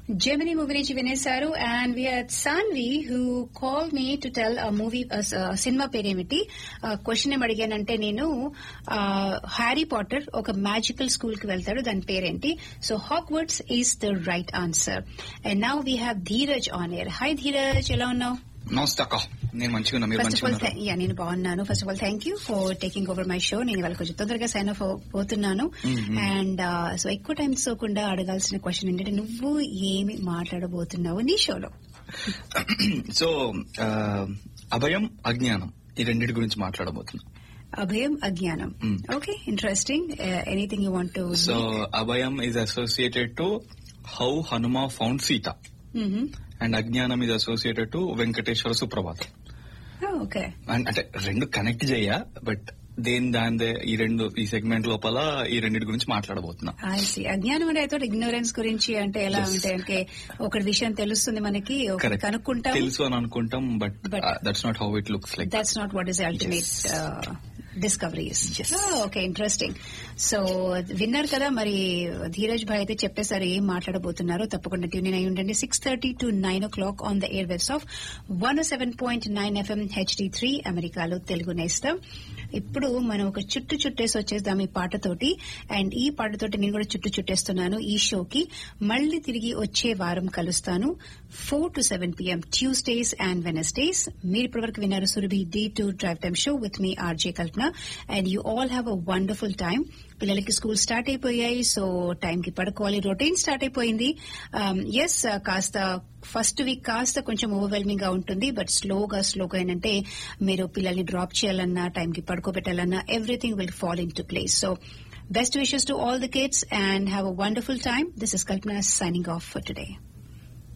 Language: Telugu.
Gemini movie నుంచి వినేశారు and we had Saanvi who call me to tell a movie cinema పేరేమిటి క్వశ్చన్ ఏం అడిగానంటే నేను హ్యారీ పాటర్ ఒక మ్యాజికల్ స్కూల్ కి వెళ్తాడు దాని పేరేంటి so Hogwarts is the right answer and now we have Dheeraj on air hi Dheeraj ఎలా ఉన్నావు నమస్తే అక్క నేను మంచిగా ఉన్నా మీరు ఫస్ట్ ఆఫ్ మంచిగా ఆల్ ఉన్నారు యా నేను బాగున్నాను first of all thank you for taking over my show నేను ఇవాళ కొంచెం తొందరగా సైన్ ఆఫ్ పోతున్నాను అండ్ సో ఎక్కువ టైం తీసుకోకుండా అడగాల్సిన క్వశ్చన్ ఏంటంటే నువ్వు ఏమి మాట్లాడబోతున్నావు నీ షోలో సో ఆ, అభయం అజ్ఞానం ఈ రెండింటి గురించి మాట్లాడబోతున్నా అభయం అజ్ఞానం Mm. Okay interesting anything you want to so అభయం is associated to how Hanuma found Sita and అజ్ఞానం is associated to Venkateswara Suprabhatam okay and అంటే రెండు కనెక్ట్ చేయ బట్ దేని దాని ఈ రెండు ఈ సెగ్మెంట్ లోపల ఈ రెండింటి గురించి మాట్లాడబోతున్నా ఐసి అజ్ఞానం అంటే అయితే ఇగ్నోరెన్స్ గురించి అంటే ఎలా Yes. అంటే అంటే ఒకటి విషయం తెలుస్తుంది మనకి ఒకటి Correct. కనుక్కుంటాం తెలుసు అని అనుకుంటాం but But- that's not how it looks like that's not what is the ultimate Yes. uh, discoveries. Yes. Oh, okay, interesting. So winner కదా మరి ధీరజ్ భాయ్ అయితే చెప్పేసారు ఏం మాట్లాడబోతున్నారో తప్పకుండా ట్యూన్ అయి ఉండండి six thirty to nine o'clock on the air waves of one seven point nine FM HD three అమెరికాలో తెలుగు నేస్తాం ఇప్పుడు మనం ఒక చుట్టు చుట్టేసి వచ్చేద్దాం ఈ పాటతోటి అండ్ ఈ పాటతోటి నేను కూడా చుట్టు చుట్టేస్తున్నాను ఈ షోకి మళ్ళీ తిరిగి వచ్చే వారం కలుస్తాను four to seven PM Tuesdays and Wednesdays మీరు ఇప్పటివరకు విన్నారు Surabhi D to drive time show with me RJ Kalpana and you all have a wonderful time పిల్లలకి స్కూల్ స్టార్ట్ అయిపోయాయి సో టైం కి పడుకోవాలి రొటీన్ స్టార్ట్ అయిపోయింది ఎస్ కాస్త ఫస్ట్ వీక్ కాస్త కొంచెం ఓవర్వెల్మింగ్ గా ఉంటుంది బట్ స్లోగా స్లోగా ఏంటంటే మీరు పిల్లల్ని డ్రాప్ చేయాలన్నా టైం కి పడుకోబెట్టాలన్నా everything will fall into place so best wishes to all the kids and have a wonderful time this is Kalpana signing off for today